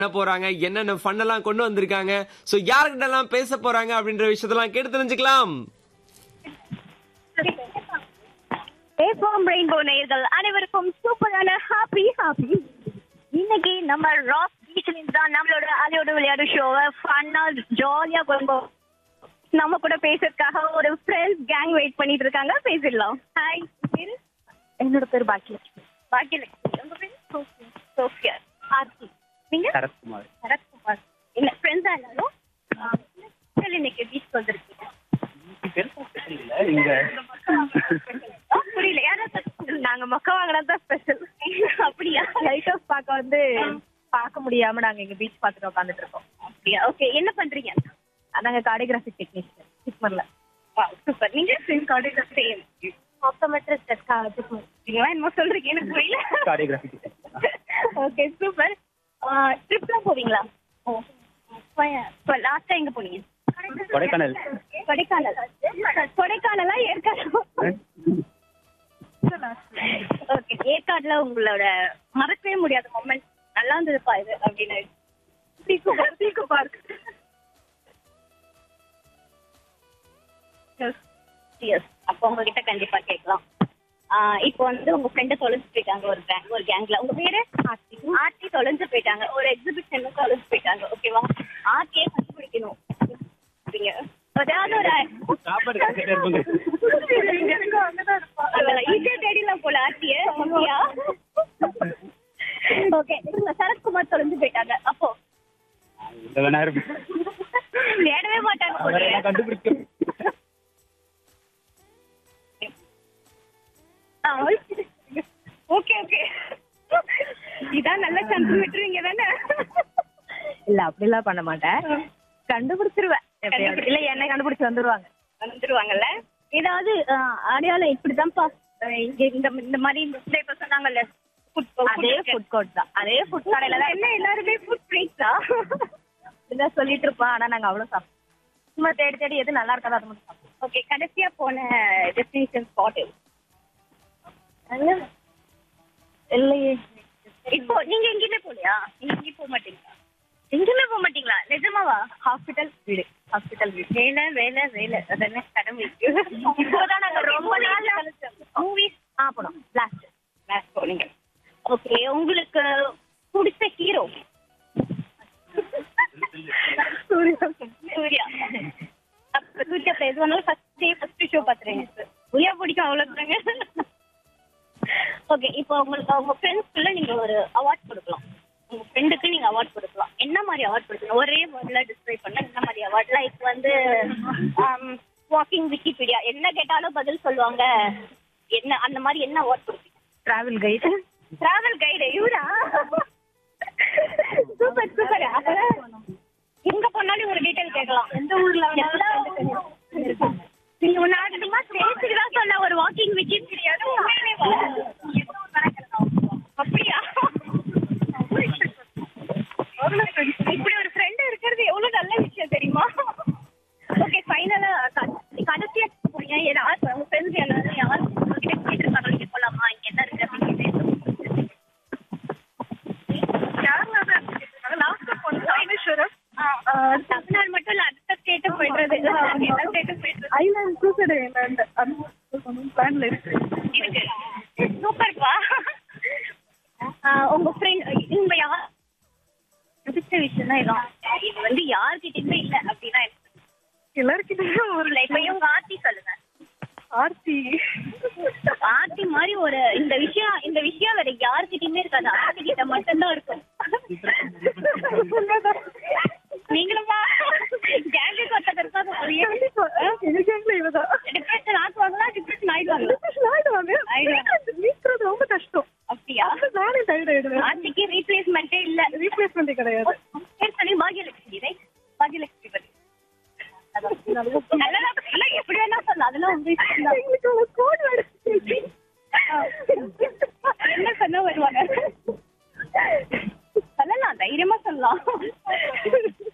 என்ன போறாங்க என்னென்ன ஃபன் எல்லாம் கொண்டு வந்திருக்காங்க சோ யாருக்கிட்ட எல்லாம் பேச போறாங்க அப்படின்ற விஷயத்தெல்லாம் கேட்டு தெரிஞ்சுக்கலாம் ஏஃபார்ம் ரெயின்போ நேயர்கள் அனைவருக்கும் சூப்பரான ஹாப்பி ஹாப்பி இன்னைக்கு நம்ம ராக் பீச்சில் தான் நம்மளோட அலையோட விளையாடு ஷோவை ஃபன்னா ஜாலியா கொண்டு நம்ம கூட பேசுறதுக்காக ஒரு ஃப்ரெண்ட்ஸ் கேங் வெயிட் பண்ணிட்டு இருக்காங்க பேசிடலாம் ஹாய் பேரு என்னோட பேர் பாக்கியலட்சுமி பாக்கியலட்சுமி உங்க பேரு சோஃபியா சோஃபியா ஆர்த்தி நீங்க சரத்குமார் சரத்குமார் என்ன ஃப்ரெண்ட்ஸா எல்லாரும் ஆ, சரி, இன்னைக்கு பீச் வந்திருக்கீங்க பெருசா ஸ்பெஷல் இல்ல இங்க ஆ, புரியல யாராவது நாங்க மொக்க வாங்கினா தான் ஸ்பெஷல் அப்படியா லைட் ஹவுஸ் பார்க்க வந்து பார்க்க முடியாம நாங்க இங்க பீச் பார்த்துட்டு உட்காந்துட்டு இருக்கோம் அப்படியா ஓகே என்ன பண்றீங்க நாங்க கார்டியோகிராஃபிக் டெக்னீஷியன் சிக்மர்ல சூப்பர் நீங்க same card same optometric test நீங்களா என்னமோ சொல்றீங்க எனக்கு புரியல கார்டியோகிராஃபி ஓகே சூப்பர் ட்ரிப்லாம் போவீங்களா இப்போ லாஸ்டா எங்க போனீங்க கொடைக்கானல் கொடைக்கானல் கொடைக்கானலா ஏற்காடு ஓகே ஏற்காடுல உங்களோட மறக்கவே முடியாத மொமெண்ட் நல்லா இருந்ததுப்பா இது அப்படின்னு பீக்கு பீக்கு பார்க் எஸ் அப்போ உங்ககிட்ட கண்டிப்பா கேட்கலாம் ஆஹ் இப்போ வந்து உங்க ஃப்ரெண்டு தொலைஞ்சு போயிட்டாங்க ஒரு கேங் ஒரு கேங்ல உங்க பேரு ஆர்த்தி ஆர்த்தி தொலைஞ்சு போயிட்டாங்க ஒரு எக்ஸிபிஷன்ல தொலைஞ்சு போயிட்டாங்க ஓகேவா ஆர்த்தியே கண்டுபிடிக்கணும் அப்படிங்க அதாவது ஒரு சாப்பாடு கட்டிட்டே இருப்பாங்க ஈஸியா தேடிலாம் போல ஆர்த்திய ஓகேயா ஓகே சரத்குமார் தொலைஞ்சு போயிட்டாங்க அப்போ இந்த வேணா இருக்கு தேடவே மாட்டாங்க அவரை போல நான் கண்டுபிடிக்க ஓகே ஓகே இதான் நல்ல சான்ஸ் விட்டுருவீங்க தானே இல்ல அப்படிலாம் பண்ண மாட்டேன் கண்டுபிடிச்சிருவேன் எப்படியாவது. கண்டுபிடி- இல்ல என்னை கண்டுபிடிச்சு வந்துருவாங்க வந்துருவாங்கல்ல ஏதாவது அஹ், அடையாளம் இப்படிதான்ப்பா அஹ், இங்க இந்த இந்த மாதிரி இந்த இப்ப சொன்னாங்கல்ல food- food அதே இருக்கு. ஃபுட் கோர்ட் தான் அதே ஃபுட் கடையில தான் என்ன எல்லாருமே ஃபுட் ஃப்ரீக்ஸா அப்படிதான் சொல்லிட்டு இருப்பான் ஆனா நாங்க அவ்வளவு சாப்பிடுவோம் சும்மா தேடி தேடி எது நல்லா இருக்காதோ அதை மட்டும் சாப்பிடுவோம் ஓகே கடைசியா போன டெஸ்டினேஷன் ஸ்பாட் இல்லையே இப்போ நீங்க எங்கேயுமே போலையா நீங்க எங்கேயும் போக மாட்டீங்களா எங்கேயுமே போக மாட்டீங்களா நிஜமாவா ஹாஸ்பிட்டல் வீடு ஹாஸ்பிட்டல் வீடு வேலை வேலை வேலை அதென்ன கடமை இப்போதான் நாங்க ரொம்ப நாள் மூவிஸ் ஆ போனோம் லாஸ்ட் மேட்ச் போனீங்க ஓகே உங்களுக்கு பிடிச்ச ஹீரோ சூர்யா சூர்யா அப்ப சூர்யா பிளேஸ் வேணாலும் ஃபர்ஸ்ட் டே ஃபர்ஸ்ட் ஷோ பாத்துறீங்க சூர்யா பிடிக்கும் அவ்வளவுதாங்க ஓகே இப்போ உங்களுக்கு உங்க ஃப்ரெண்ட்ஸ்க்குள்ள நீங்க ஒரு அவார்ட் கொடுக்கலாம் உங்க ஃப்ரெண்டுக்கு நீங்க அவார்ட் கொடுக்கலாம் என்ன மாதிரி அவார்ட் கொடுக்கலாம் ஒரே வேர்ட்ல டிஸ்கிரைப் பண்ண என்ன மாதிரி அவார்ட் லைக் வந்து வாக்கிங் விக்கிபீடியா என்ன கேட்டாலும் பதில் சொல்லுவாங்க என்ன அந்த மாதிரி என்ன அவார்ட் கொடுப்பீங்க டிராவல் கைடு டிராவல் கைடு இவரா சூப்பர் சூப்பர் அதெல்லாம் எங்க போனாலும் ஒரு டீடைல் கேட்கலாம் எந்த ஊர்ல நீங்க ஒன்னு ஆகணுமா பேசிட்டு தான் சொன்ன ஒரு வாக்கிங் விக்கெட் கிடையாது உண்மையிலே வா. எந்த ஊர் நடக்கிறதா? அப்படியா இப்படி ஒரு ஃப்ரெண்ட் இருக்கிறது எவ்வளவு நல்ல விஷயம் தெரியுமா ஓகே ஃபைனலா கடைசியா போறீங்க ஏதாவது உங்க ஃப்ரெண்ட்ஸ் எல்லாரும் யாரும் உங்ககிட்ட கேட்டிருக்காங்க நீங்க போலாமா இங்க என்ன இருக்கு அப்படின்னு கேட்டு தமிழ்நாடு மட்டும் இல்ல அடுத்த ஸ்டேட்டு போயிடுறது எல்லா ஸ்டேட்டும் போயிடுறது ஐலாண்ட் சூசைட் ஐலாண்ட் பிளான்ல இருக்கு இருக்கு சூப்பர்ப்பா உங்க ஃப்ரெண்ட் உங்க யார் பிடிச்ச விஷயம் தான் இதான் இது வந்து யார்கிட்டயுமே இல்ல அப்படின்னா எனக்கு எல்லாருக்கிட்டையும் ஒரு இப்ப இவங்க ஆர்த்தி சொல்லுங்க ஆர்த்தி ஆர்த்தி மாதிரி ஒரு இந்த விஷயம் இந்த விஷயம் வேற யார்கிட்டயுமே இருக்காது ஆர்த்தி கிட்ட மட்டும்தான் இருக்கும் நீங்களுமா கேங்குக்கு ஒருத்தர் இருக்காங்க போலயே. எனக்கு இவதான் டிப்ரெஷன் ஆக்குவாங்களா டிப்ரெஷன் ஆயிடுவாங்களா ஆயிடுவாங்க ஆயிடுவாங்க. நீக்கிறது ரொம்ப கஷ்டம் அப்படியா நானே டயர்ட் ஆயிடுவேன் ஆர்த்திக்கு ரீப்ளேஸ்மெண்ட்டே இல்ல ரீப்ளேஸ்மெண்ட் கிடையாது பேர் சொல்லி பாகியலட்சுமி ரைட் பாகியலட்சுமி பத்தி நல்லதா இல்ல எப்படி வேணா சொல்லலாம் அதெல்லாம் உங்க இஷ்டம் தான். எங்களுக்கு அவ்வளவு கோட் வேர்டு என்ன சொன்னா வருவாங்க சொல்லலாம் தைரியமா சொல்லலாம்